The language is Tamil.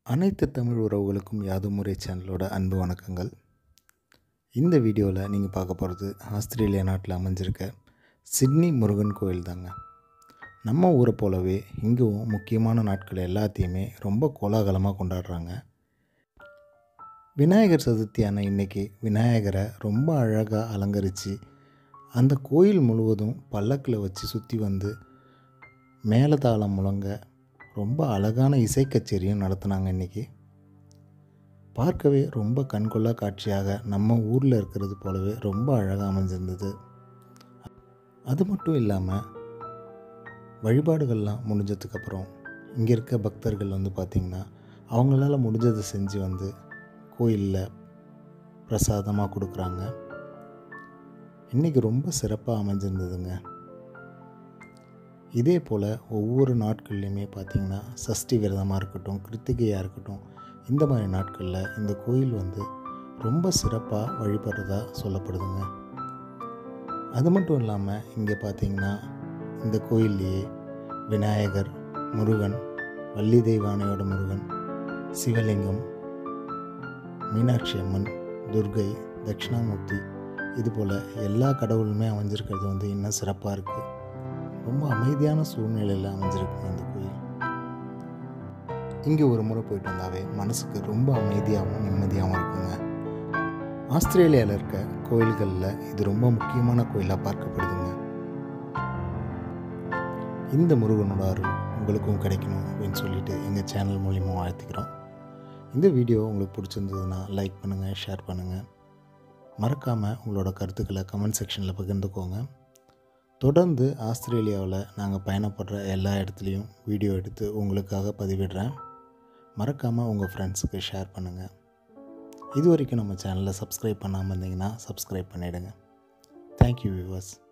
அனைத்து தமிழ் உறவுகளுக்கும் யாதுமுறை சேனலோட அன்பு வணக்கங்கள் இந்த வீடியோவில் நீங்கள் பார்க்க போகிறது ஆஸ்திரேலியா நாட்டில் அமைஞ்சிருக்க சிட்னி முருகன் கோயில் தாங்க நம்ம ஊரை போலவே இங்கும் முக்கியமான நாட்கள் எல்லாத்தையுமே ரொம்ப கோலாகலமாக கொண்டாடுறாங்க விநாயகர் சதுர்த்தியான இன்றைக்கி விநாயகரை ரொம்ப அழகாக அலங்கரித்து அந்த கோயில் முழுவதும் பல்லக்கில் வச்சு சுற்றி வந்து மேலதாளம் முழங்க ரொம்ப அழகான இசை கச்சேரியும் நடத்துனாங்க இன்றைக்கி பார்க்கவே ரொம்ப கண்கொள்ளா காட்சியாக நம்ம ஊரில் இருக்கிறது போலவே ரொம்ப அழகாக அமைஞ்சிருந்தது அது மட்டும் இல்லாமல் வழிபாடுகள்லாம் முடிஞ்சதுக்கப்புறம் இங்கே இருக்க பக்தர்கள் வந்து பார்த்திங்கன்னா அவங்களால முடிஞ்சதை செஞ்சு வந்து கோயிலில் பிரசாதமாக கொடுக்குறாங்க இன்றைக்கி ரொம்ப சிறப்பாக அமைஞ்சிருந்ததுங்க இதே போல் ஒவ்வொரு நாட்கள்லையுமே பார்த்திங்கன்னா சஷ்டி விரதமாக இருக்கட்டும் கிருத்திகையாக இருக்கட்டும் இந்த மாதிரி நாட்களில் இந்த கோயில் வந்து ரொம்ப சிறப்பாக வழிபடுறதா சொல்லப்படுதுங்க அது மட்டும் இல்லாமல் இங்கே பார்த்திங்கன்னா இந்த கோயில்லையே விநாயகர் முருகன் வள்ளி தெய்வானையோட முருகன் சிவலிங்கம் மீனாட்சி அம்மன் துர்கை தட்சிணாமூர்த்தி இது போல் எல்லா கடவுளுமே அமைஞ்சிருக்கிறது வந்து இன்னும் சிறப்பாக இருக்குது ரொம்ப அமைதியான சூழ்நிலையில் அமைஞ்சிருக்குங்க இந்த கோயில் இங்கே ஒரு முறை போயிட்டு வந்தாவே மனசுக்கு ரொம்ப அமைதியாகவும் நிம்மதியாகவும் இருக்குங்க ஆஸ்திரேலியாவில் இருக்க கோயில்களில் இது ரொம்ப முக்கியமான கோயிலாக பார்க்கப்படுதுங்க இந்த முருகனோட அருள் உங்களுக்கும் கிடைக்கணும் அப்படின்னு சொல்லிட்டு எங்கள் சேனல் மூலிமா வாழ்த்துக்கிறோம் இந்த வீடியோ உங்களுக்கு பிடிச்சிருந்ததுன்னா லைக் பண்ணுங்கள் ஷேர் பண்ணுங்கள் மறக்காமல் உங்களோட கருத்துக்களை கமெண்ட் செக்ஷனில் பகிர்ந்துக்கோங்க தொடர்ந்து ஆஸ்திரேலியாவில் நாங்கள் பயணப்படுற எல்லா இடத்துலையும் வீடியோ எடுத்து உங்களுக்காக பதிவிடுறேன் மறக்காமல் உங்கள் ஃப்ரெண்ட்ஸுக்கு ஷேர் பண்ணுங்கள் இது வரைக்கும் நம்ம சேனலை சப்ஸ்கிரைப் பண்ணாமல் இருந்தீங்கன்னா சப்ஸ்கிரைப் பண்ணிவிடுங்க தேங்க்யூ வியூவர்ஸ்